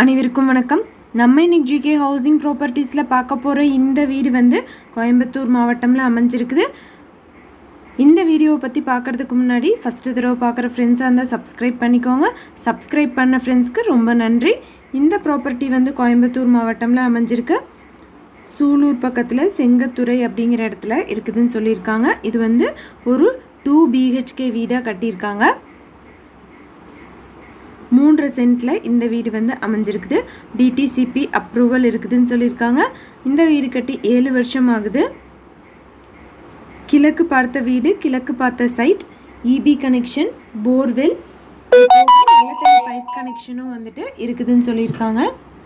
அனைவருக்கும் வணக்கம் நம்ம இன்னைக்கு ஜிகே ஹவுசிங் ப்ராப்பர்ட்டிஸில் பார்க்க போகிற இந்த வீடு வந்து கோயம்புத்தூர் மாவட்டமில் அமைஞ்சிருக்குது இந்த வீடியோவை பற்றி பார்க்குறதுக்கு முன்னாடி ஃபஸ்ட்டு தடவை பார்க்குற ஃப்ரெண்ட்ஸாக இருந்தால் சப்ஸ்கிரைப் பண்ணிக்கோங்க சப்ஸ்கிரைப் பண்ண ஃப்ரெண்ட்ஸ்க்கு ரொம்ப நன்றி இந்த ப்ராப்பர்ட்டி வந்து கோயம்புத்தூர் மாவட்டமில் அமைஞ்சிருக்கு சூலூர் பக்கத்தில் செங்கத்துறை அப்படிங்கிற இடத்துல இருக்குதுன்னு சொல்லியிருக்காங்க இது வந்து ஒரு டூ பிஹெச்கே வீடாக கட்டியிருக்காங்க மூன்று சென்ட்டில் இந்த வீடு வந்து அமைஞ்சிருக்குது டிடிசிபி அப்ரூவல் இருக்குதுன்னு சொல்லியிருக்காங்க இந்த வீடு கட்டி ஏழு வருஷம் ஆகுது கிழக்கு பார்த்த வீடு கிழக்கு பார்த்த சைட் இபி கனெக்ஷன் போர்வெல் நிலத்தடி பைப் கனெக்ஷனும் வந்துட்டு இருக்குதுன்னு சொல்லியிருக்காங்க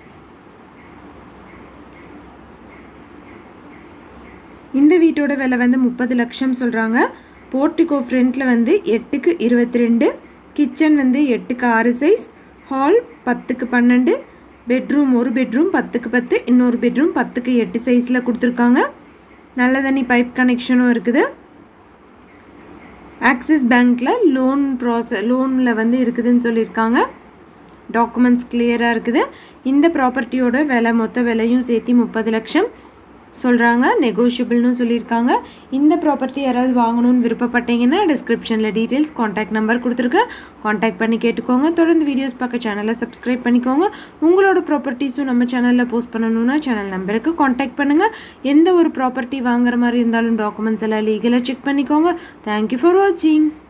இந்த வீட்டோட விலை வந்து முப்பது லட்சம் சொல்கிறாங்க போர்ட்டிகோ ஃப்ரண்ட்டில் வந்து எட்டுக்கு இருபத்தி ரெண்டு கிச்சன் வந்து எட்டுக்கு ஆறு சைஸ் ஹால் பத்துக்கு பன்னெண்டு பெட்ரூம் ஒரு பெட்ரூம் பத்துக்கு பத்து இன்னொரு பெட்ரூம் பத்துக்கு எட்டு சைஸில் கொடுத்துருக்காங்க நல்ல தண்ணி பைப் கனெக்ஷனும் இருக்குது ஆக்சிஸ் பேங்க்கில் லோன் ப்ராச லோனில் வந்து இருக்குதுன்னு சொல்லியிருக்காங்க டாக்குமெண்ட்ஸ் கிளியராக இருக்குது இந்த ப்ராப்பர்ட்டியோட விலை மொத்த விலையும் சேர்த்து முப்பது லட்சம் சொல்கிறாங்க நெகோஷியபிள்னு சொல்லியிருக்காங்க இந்த ப்ராப்பர்ட்டி யாராவது வாங்கணும்னு விருப்பப்பட்டீங்கன்னா டிஸ்கிரிப்ஷனில் டீட்டெயில்ஸ் காண்டாக்ட் நம்பர் கொடுத்துருக்கேன் காண்டாக்ட் பண்ணி கேட்டுக்கோங்க தொடர்ந்து வீடியோஸ் பார்க்க சேனலை சப்ஸ்கிரைப் பண்ணிக்கோங்க உங்களோட ப்ராப்பர்ட்டிஸும் நம்ம சேனலில் போஸ்ட் பண்ணணும்னா சேனல் நம்பருக்கு காண்டாக்ட் பண்ணுங்கள் எந்த ஒரு ப்ராப்பர்ட்டி வாங்குற மாதிரி இருந்தாலும் டாக்குமெண்ட்ஸ் எல்லாம் லீகலாக செக் பண்ணிக்கோங்க தேங்க்யூ ஃபார் வாட்சிங்